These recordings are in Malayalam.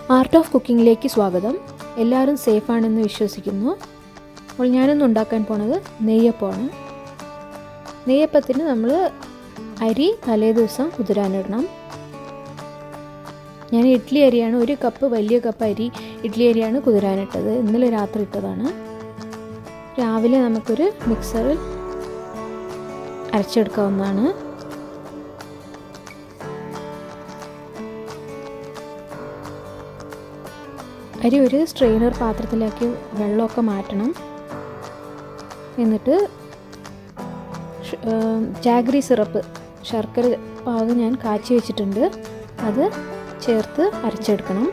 ആർട്ട് ഓഫ് കുക്കിങ്ങിലേക്ക് സ്വാഗതം എല്ലാവരും സേഫാണെന്ന് വിശ്വസിക്കുന്നു അപ്പോൾ ഞാനിന്ന് ഉണ്ടാക്കാൻ പോണത് നെയ്യപ്പമാണ് നെയ്യപ്പത്തിന് നമ്മൾ അരി തലേ ദിവസം കുതിരാനിടണം ഞാൻ ഇഡ്ഡലി അരിയാണ് ഒരു കപ്പ് വലിയ കപ്പ് അരി ഇഡ്ഡലി അരിയാണ് കുതിരാനിട്ടത് ഇന്നലെ രാത്രി ഇട്ടതാണ് രാവിലെ നമുക്കൊരു മിക്സറിൽ അരച്ചെടുക്കാവുന്നതാണ് അരി ഒരു സ്ട്രെയിനർ പാത്രത്തിലാക്കി വെള്ളമൊക്കെ മാറ്റണം എന്നിട്ട് ജാഗ്രി സിറപ്പ് ശർക്കര പാക് ഞാൻ കാച്ചി വെച്ചിട്ടുണ്ട് അത് ചേർത്ത് അരച്ചെടുക്കണം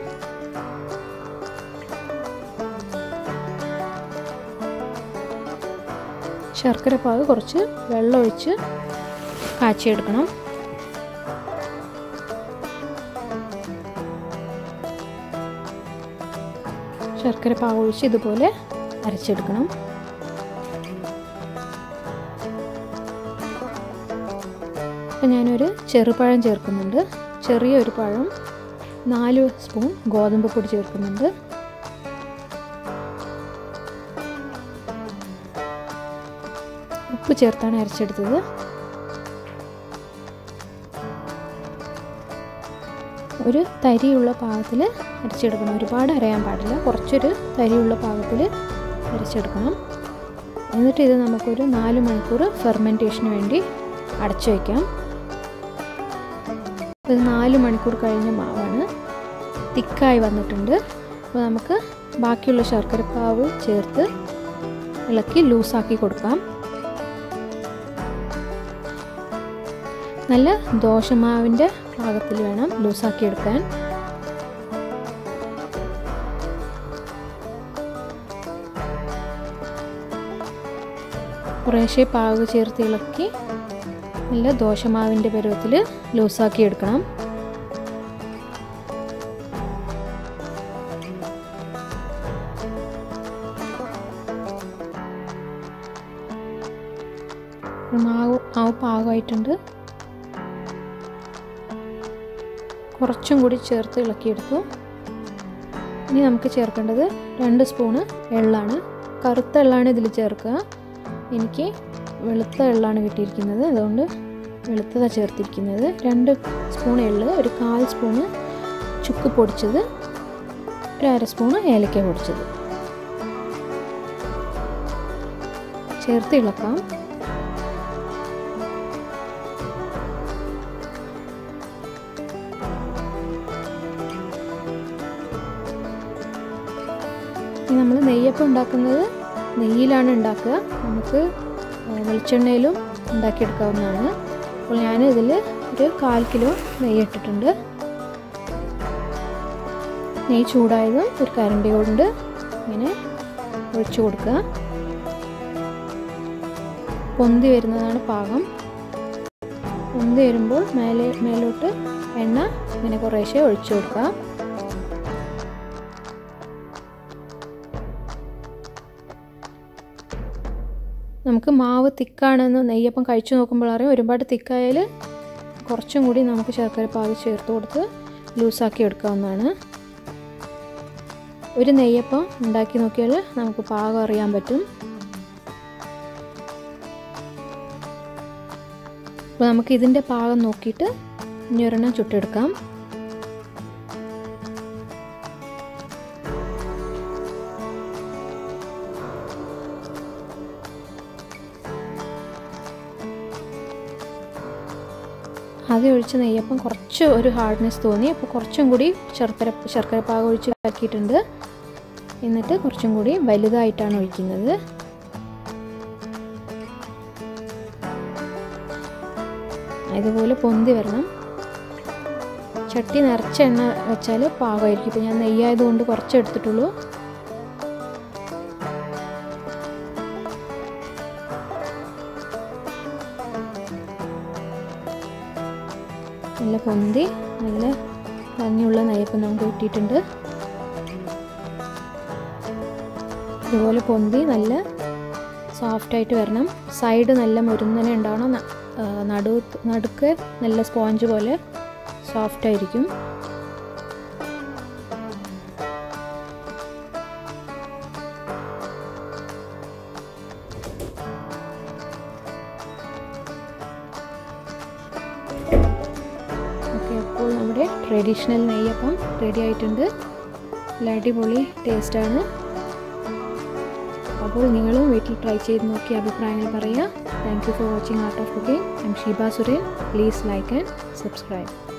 ശർക്കര പാക് കുറച്ച് വെള്ളം ഒഴിച്ച് കാച്ചിയെടുക്കണം ശർക്കര പാക ഒഴിച്ച് ഇതുപോലെ അരച്ചെടുക്കണം അപ്പം ഞാനൊരു ചെറുപഴം ചേർക്കുന്നുണ്ട് ചെറിയൊരു പഴം നാല് സ്പൂൺ ഗോതമ്പ് പൊടി ചേർക്കുന്നുണ്ട് ഉപ്പ് ചേർത്താണ് അരച്ചെടുത്തത് ഒരു തരിയുള്ള പാകത്തിൽ അരച്ചെടുക്കണം ഒരുപാട് അരയാൻ പാടില്ല കുറച്ചൊരു തരിയുള്ള പാകത്തിൽ അരച്ചെടുക്കണം എന്നിട്ട് ഇത് നമുക്കൊരു നാല് മണിക്കൂർ ഫെർമെൻറ്റേഷന് വേണ്ടി അടച്ചു വയ്ക്കാം ഇത് നാല് മണിക്കൂർ കഴിഞ്ഞ മാവാണ് തിക്കായി വന്നിട്ടുണ്ട് അപ്പോൾ നമുക്ക് ബാക്കിയുള്ള ശർക്കരപ്പാവ് ചേർത്ത് ഇളക്കി ലൂസാക്കി കൊടുക്കാം നല്ല ദോശമാവിൻ്റെ പാകത്തിൽ വേണം ലൂസാക്കി എടുക്കാൻ കുറേശ്ശെ പാക് ചേർത്ത് ഇളക്കി നല്ല ദോശമാവിൻ്റെ പരുവത്തിൽ ലൂസാക്കി എടുക്കണം മാവ് മാവ് പാകമായിട്ടുണ്ട് കുറച്ചും കൂടി ചേർത്ത് ഇളക്കിയെടുത്തു ഇനി നമുക്ക് ചേർക്കേണ്ടത് രണ്ട് സ്പൂണ് എള്ളാണ് കറുത്ത എള്ളാണ് ഇതിൽ ചേർക്കുക എനിക്ക് വെളുത്ത എള്ളാണ് കിട്ടിയിരിക്കുന്നത് അതുകൊണ്ട് വെളുത്തതാണ് ചേർത്തിരിക്കുന്നത് രണ്ട് സ്പൂൺ എള്ള് ഒരു കാൽ സ്പൂണ് ചുക്ക് പൊടിച്ചത് ഒരു അര സ്പൂണ് ഏലക്ക പൊടിച്ചത് ചേർത്ത് ഇളക്കാം നമ്മൾ നെയ്യപ്പം ഉണ്ടാക്കുന്നത് നെയ്യിലാണ് ഉണ്ടാക്കുക നമുക്ക് വെളിച്ചെണ്ണയിലും ഉണ്ടാക്കിയെടുക്കാവുന്നതാണ് അപ്പോൾ ഞാൻ ഇതിൽ ഒരു കാൽ കിലോ നെയ്യ് ഇട്ടിട്ടുണ്ട് നെയ്യ് ചൂടായതും ഒരു കരണ്ടി കൊണ്ട് ഇങ്ങനെ ഒഴിച്ചു കൊടുക്കുക പൊന്തി വരുന്നതാണ് പാകം പൊന്തി വരുമ്പോൾ മേലെ മേലോട്ട് എണ്ണ ഇങ്ങനെ കുറേശ്ശെ ഒഴിച്ചു കൊടുക്കുക നമുക്ക് മാവ് തിക്കാണെന്ന് നെയ്യപ്പം കഴിച്ചു നോക്കുമ്പോൾ അറിയാം ഒരുപാട് തിക്കായാൽ കുറച്ചും കൂടി നമുക്ക് ശർക്കര പാകി ചേർത്ത് കൊടുത്ത് ലൂസാക്കി എടുക്കാവുന്നതാണ് ഒരു നെയ്യപ്പം ഉണ്ടാക്കി നോക്കിയാൽ നമുക്ക് പാകം അറിയാൻ പറ്റും അപ്പോൾ നമുക്ക് ഇതിൻ്റെ പാകം നോക്കിയിട്ട് ഇനി ഒരെണ്ണം ചുട്ടെടുക്കാം ആദ്യം ഒഴിച്ച നെയ്യപ്പം കുറച്ച് ഒരു ഹാർഡ്നെസ് തോന്നി അപ്പോൾ കുറച്ചും കൂടി ശർക്കര ശർക്കര പാകം ഒഴിച്ച് ആക്കിയിട്ടുണ്ട് എന്നിട്ട് കുറച്ചും കൂടി വലുതായിട്ടാണ് ഒഴിക്കുന്നത് ഇതുപോലെ പൊന്തി വരണം ചട്ടി നിറച്ച എണ്ണ വെച്ചാൽ പാകമായിരിക്കും ഇപ്പോൾ ഞാൻ നെയ്യായതുകൊണ്ട് കുറച്ച് എടുത്തിട്ടുള്ളൂ നല്ല പൊന്തി നല്ല ഭംഗിയുള്ള നെയ്യപ്പം നമുക്ക് കിട്ടിയിട്ടുണ്ട് ഇതുപോലെ പൊന്തി നല്ല സോഫ്റ്റായിട്ട് വരണം സൈഡ് നല്ല മുരുന്നനെ ഉണ്ടാവണം നടു നടുക്ക് നല്ല സ്പോഞ്ച് പോലെ സോഫ്റ്റ് ആയിരിക്കും നമ്മുടെ ട്രഡീഷണൽ നെയ്യപ്പം റെഡി ആയിട്ടുണ്ട് നല്ല അടിപൊളി ടേസ്റ്റാണ് അപ്പോൾ നിങ്ങളും വീട്ടിൽ ട്രൈ ചെയ്ത് നോക്കി അഭിപ്രായങ്ങൾ പറയുക thank you for watching art of cooking I'm Sheeba Suren please like and subscribe